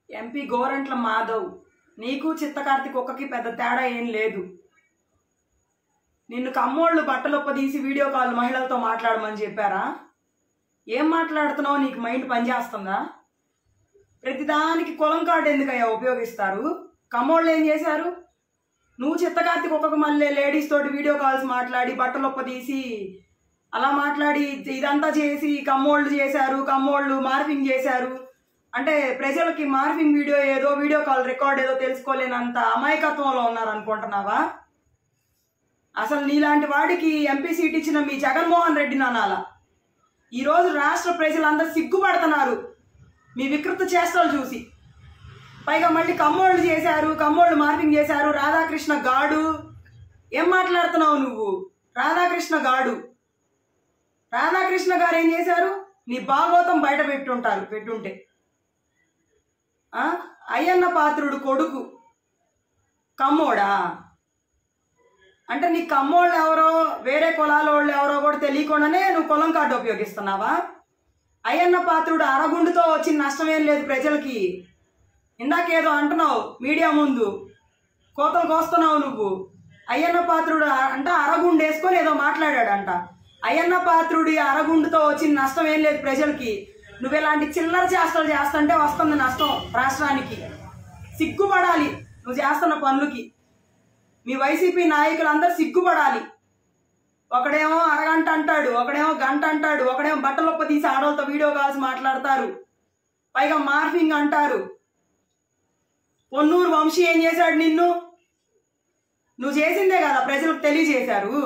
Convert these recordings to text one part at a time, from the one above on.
MP Gorantla Madhav నీకు చిత్తకార్తి కుక్కకి పెద్ద తేడా ఏం లేదు నిన్ను కమ్మోళ్ళు బట్టలొప్పదీసి వీడియో కాల్ మహిళలతో మాట్లాడమని చెప్పారా ఏం మాట్లాడుతున్నావు నీకు మైండ్ పనిచేస్తుందా ప్రతిదానికి కులం కార్డు ఎందుకయ్యా ఉపయోగిస్తారు కమ్మోళ్ళు ఏం చేశారు నువ్వు చిత్తకార్తికి ఒక్కొక్క మళ్ళీ లేడీస్ తోటి వీడియో కాల్స్ మాట్లాడి బట్టలొప్ప తీసి అలా మాట్లాడి ఇదంతా చేసి కమ్మోళ్ళు చేశారు కమ్మోళ్ళు మార్ఫింగ్ చేశారు అంటే ప్రజలకి మార్ఫింగ్ వీడియో ఏదో వీడియో కాల్ రికార్డ్ ఏదో తెలుసుకోలేనంత అమాయకత్వంలో ఉన్నారు అనుకుంటున్నావా అసలు నీలాంటి వాడికి ఎంపీ సీట్ ఇచ్చిన మీ జగన్మోహన్ రెడ్డిని అనాలా ఈరోజు రాష్ట్ర ప్రజలందరూ సిగ్గుపడుతున్నారు మీ వికృత చేష్టలు చూసి పైగా మళ్ళీ కమ్మోళ్ళు చేశారు కమ్మోళ్ళు మార్పింగ్ చేశారు రాధాకృష్ణ గాడు ఏం మాట్లాడుతున్నావు నువ్వు రాధాకృష్ణ గాడు రాధాకృష్ణ గారు ఏం చేశారు నీ భాగవతం బయట పెట్టుంటారు పెట్టుంటే ఆ? అయ్యన్న పాత్రుడు కొడుకు కమ్మోడా అంటే నీ కమ్మోళ్ళు ఎవరో వేరే కులాల వాళ్ళు ఎవరో కూడా తెలియకుండానే నువ్వు కులం కార్డు ఉపయోగిస్తున్నావా అయ్యన్న పాత్రుడు అరగుండుతో వచ్చిన నష్టం ఏం లేదు ప్రజలకి ఇందాకేదో అంటున్నావు మీడియా ముందు కోతలు కోస్తున్నావు నువ్వు అయ్యన్న పాత్రుడు అ- అంట అరగుండు వేసుకొని ఏదో మాట్లాడాడంట అయ్యన్న పాత్రుడి అరగుండుతో వచ్చిన నష్టం ఏం లేదు ప్రజలకి నువ్వు ఇలాంటి చిల్లర చేష్టలు చేస్తుంటే వస్తుంది నష్టం రాష్ట్రానికి సిగ్గుపడాలి నువ్వు చేస్తున్న పనులకి మీ వైసీపీ నాయకులందరూ సిగ్గుపడాలి ఒకడేమో అరగంట అంటాడు ఒకడేమో గంట అంటాడు ఒకడేమో బట్టలొప్ప తీసి ఆడవాళ్ళతో వీడియో కాల్స్ మాట్లాడతారు పైగా మార్ఫింగ్ అంటారు పొన్నూరు వంశీ ఏం చేశాడు నిన్ను నువ్వు చేసిందే కదా ప్రజలకు తెలియజేశారు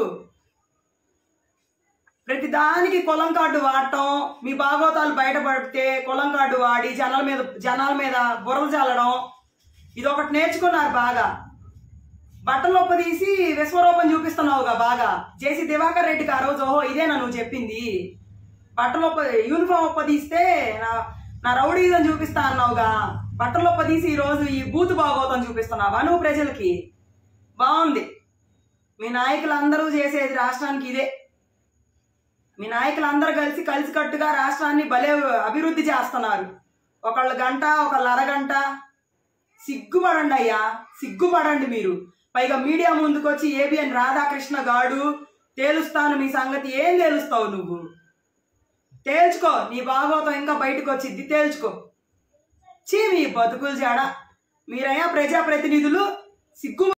ప్రతి దానికి కులం కార్డు వాడటం మీ భాగవతాలు బయటపడితే కులం కార్డు వాడి జనాల మీద జనాల మీద బురద చల్లడం ఇది ఒకటి నేర్చుకున్నారు బాగా బట్టలు ఒప్పదీసి విశ్వరూపం చూపిస్తున్నావుగా బాగా జేసీ దివాకర్ రెడ్డికి ఆ రోజు ఓహో ఇదేనా నువ్వు చెప్పింది బట్టలు ఒప్ప యూనిఫామ్ ఒప్పదీస్తే నా నా రౌడీజం చూపిస్తా అన్నావుగా బట్టలు ఒప్పదీసి ఈ రోజు ఈ బూత్ భాగవతం చూపిస్తున్నావా నువ్వు ప్రజలకి బాగుంది మీ నాయకులందరూ చేసేది రాష్ట్రానికి ఇదే మీ నాయకులందరూ కలిసి కలిసికట్టుగా రాష్ట్రాన్ని భలే అభివృద్ధి చేస్తున్నారు ఒకళ్ళు గంట ఒకళ్ళు అరగంట సిగ్గుపడండి అయ్యా సిగ్గుపడండి మీరు పైగా మీడియా ముందుకు వచ్చి ఏబిఎన్ రాధాకృష్ణ గాడు తేలుస్తాను మీ సంగతి ఏం తేలుస్తావు నువ్వు తేల్చుకో నీ భాగవతం ఇంకా బయటకు వచ్చిద్ది తేల్చుకో చీ మీ బతుకులు జాడ మీరయ్యా ప్రజాప్రతినిధులు సిగ్గు